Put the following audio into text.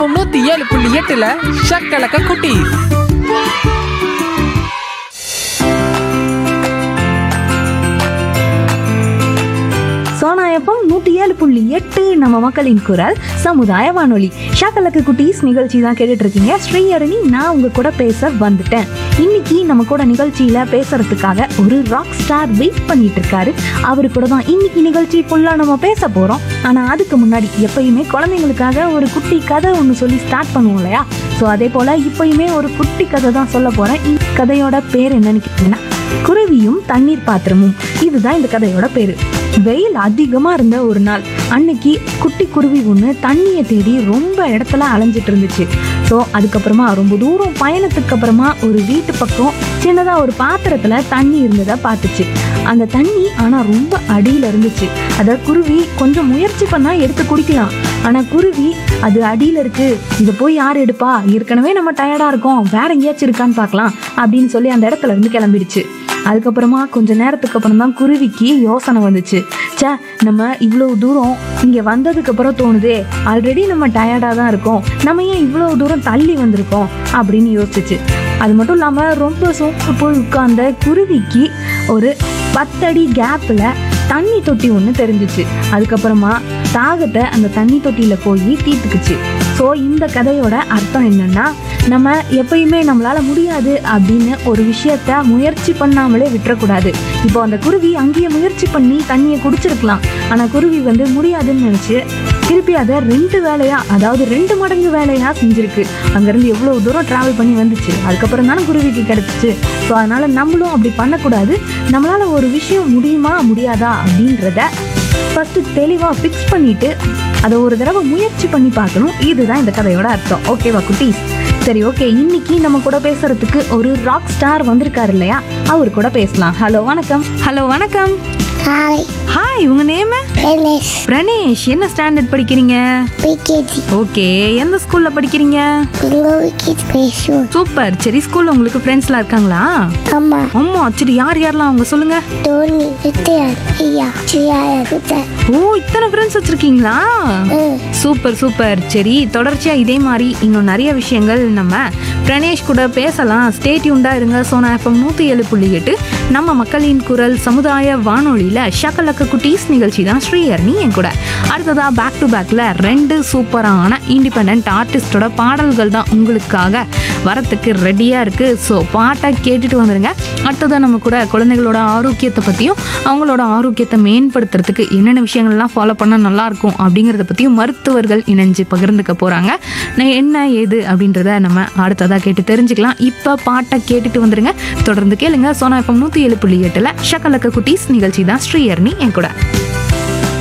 FM நூத்தி ஏழு புள்ளி எட்டுல ஷக்கலக்க குட்டி சோனா எஃப்எம் நூற்றி ஏழு புள்ளி எட்டு நம்ம மக்களின் குரல் சமுதாய வானொலி ஷாக்கலக்கு குட்டீஸ் நிகழ்ச்சி தான் கேட்டுட்டு இருக்கீங்க ஸ்ரீஹரணி நான் உங்க கூட பேச வந்துட்டேன் இன்னைக்கு நம்ம கூட நிகழ்ச்சியில பேசுறதுக்காக ஒரு ராக் ஸ்டார் வெயிட் பண்ணிட்டு இருக்காரு அவரு கூட தான் இன்னைக்கு நிகழ்ச்சி ஃபுல்லா நம்ம பேச போறோம் ஆனா அதுக்கு முன்னாடி எப்பயுமே குழந்தைங்களுக்காக ஒரு குட்டி கதை ஒன்று சொல்லி ஸ்டார்ட் பண்ணுவோம் இல்லையா ஸோ அதே போல இப்பயுமே ஒரு குட்டி கதை தான் சொல்ல போறேன் இந்த கதையோட பேர் என்னன்னு கேட்டீங்கன்னா குருவியும் தண்ணீர் பாத்திரமும் இதுதான் இந்த கதையோட பேரு வெயில் அதிகமா இருந்த ஒரு நாள் அன்னைக்கு குட்டி குருவி ஒன்று தண்ணியை தேடி ரொம்ப இடத்துல அலைஞ்சிட்டு இருந்துச்சு ஸோ அதுக்கப்புறமா ரொம்ப தூரம் பயணத்துக்கு அப்புறமா ஒரு வீட்டு பக்கம் சின்னதா ஒரு பாத்திரத்துல தண்ணி இருந்ததை பார்த்துச்சு அந்த தண்ணி ஆனா ரொம்ப அடியில இருந்துச்சு அத குருவி கொஞ்சம் முயற்சி பண்ணா எடுத்து குடிக்கலாம் ஆனா குருவி அது அடியில இருக்கு இதை போய் யார் எடுப்பா ஏற்கனவே நம்ம டயர்டா இருக்கோம் வேற எங்கேயாச்சும் இருக்கான்னு பார்க்கலாம் அப்படின்னு சொல்லி அந்த இடத்துல இருந்து கிளம்பிடுச்சு அதுக்கப்புறமா கொஞ்ச நேரத்துக்கு அப்புறம் தான் குருவிக்கு யோசனை வந்துச்சு ச்சே நம்ம இவ்வளோ தூரம் இங்கே வந்ததுக்கு அப்புறம் தோணுதே ஆல்ரெடி நம்ம டயர்டாக தான் இருக்கோம் நம்ம ஏன் இவ்வளோ தூரம் தள்ளி வந்திருக்கோம் அப்படின்னு யோசிச்சுச்சு அது மட்டும் இல்லாமல் ரொம்ப சோப்பு போய் உட்கார்ந்த குருவிக்கு ஒரு பத்தடி கேப்பில் தண்ணி தொட்டி ஒன்று தெரிஞ்சிச்சு அதுக்கப்புறமா தாகத்தை அந்த தண்ணி தொட்டியில் போய் தீர்த்துக்குச்சு ஸோ இந்த கதையோட அர்த்தம் என்னன்னா நம்ம எப்பயுமே நம்மளால முடியாது அப்படின்னு ஒரு விஷயத்த முயற்சி பண்ணாமலே விட்டுறக்கூடாது இப்போ அந்த குருவி அங்கேயே முயற்சி பண்ணி தண்ணியை குடிச்சிருக்கலாம் ஆனா குருவி வந்து முடியாதுன்னு நினைச்சு திருப்பி அதை ரெண்டு வேலையா அதாவது ரெண்டு மடங்கு வேலையா செஞ்சிருக்கு அங்கிருந்து எவ்வளவு தூரம் டிராவல் பண்ணி வந்துச்சு அதுக்கப்புறம் தானே குருவிக்கு கிடைச்சிச்சு ஸோ அதனால நம்மளும் அப்படி பண்ணக்கூடாது நம்மளால ஒரு விஷயம் முடியுமா முடியாதா அப்படின்றத ஃபர்ஸ்ட் தெளிவாக ஃபிக்ஸ் பண்ணிட்டு அதை ஒரு தடவை முயற்சி பண்ணி பார்க்கணும் இதுதான் இந்த கதையோட அர்த்தம் ஓகேவா குட்டீஸ் சரி ஓகே இன்னைக்கு நம்ம கூட பேசுறதுக்கு ஒரு ராக் ஸ்டார் வந்திருக்காரு இல்லையா அவர் கூட பேசலாம் ஹலோ வணக்கம் ஹலோ வணக்கம் ஹாய் ஹாய் உங்க நேம் வெல்னஸ் பிரணேஷ் என்ன ஸ்டாண்டர்ட் படிக்கிறீங்க பிகேஜி ஓகே எந்த ஸ்கூல்ல படிக்கிறீங்க உங்க விக்கெட் பேசுவோம் சூப்பர் சரி ஸ்கூல்ல உங்களுக்கு ஃப்ரெண்ட்ஸ்லாம் இருக்காங்களா அம்மா ஆமா சரி யார் யாரெல்லாம் அவங்க சொல்லுங்க டோனி வித்தியான் ஐயா சியா குத்தர் ஓ இத்தனை ஃப்ரெண்ட்ஸ் வச்சிருக்கீங்களா சூப்பர் சூப்பர் சரி தொடர்ச்சியா இதே மாதிரி இன்னும் நிறைய விஷயங்கள் நம்ம பிரணேஷ் கூட பேசலாம் ஸ்டேட்யூண்டா இருங்க சோனா எஃப்எம் நூத்தி ஏழு புள்ளி எட்டு நம்ம மக்களின் குரல் சமுதாய வானொலியில ஷக்கலக்க குட்டீஸ் நிகழ்ச்சி தான் ஸ்ரீஹரணி என் கூட அடுத்ததா பேக் டு பேக்ல ரெண்டு சூப்பரான இண்டிபெண்ட் ஆர்டிஸ்டோட பாடல்கள் தான் உங்களுக்காக வரத்துக்கு ரெடியா இருக்கு ஸோ பாட்டை கேட்டுட்டு வந்துருங்க அடுத்ததா நம்ம கூட குழந்தைகளோட ஆரோக்கியத்தை பத்தியும் அவங்களோட ஆரோக்கியத்தை மேம்படுத்துறதுக்கு என்னென்ன விஷயங்கள்லாம் ஃபாலோ பண்ணால் நல்லா இருக்கும் அப்படிங்கிறத பற்றியும் மருத்துவர்கள் இணைஞ்சு பகிர்ந்துக்க போகிறாங்க நான் என்ன ஏது அப்படின்றத நம்ம அடுத்ததாக கேட்டு தெரிஞ்சுக்கலாம் இப்போ பாட்டை கேட்டுட்டு வந்துருங்க தொடர்ந்து கேளுங்க சோனா எஃப்எம் நூற்றி ஏழு புள்ளி எட்டில் ஷக்கலக்க குட்டீஸ் நிகழ்ச்சி தான் ஸ்ரீயர்னி என் கூட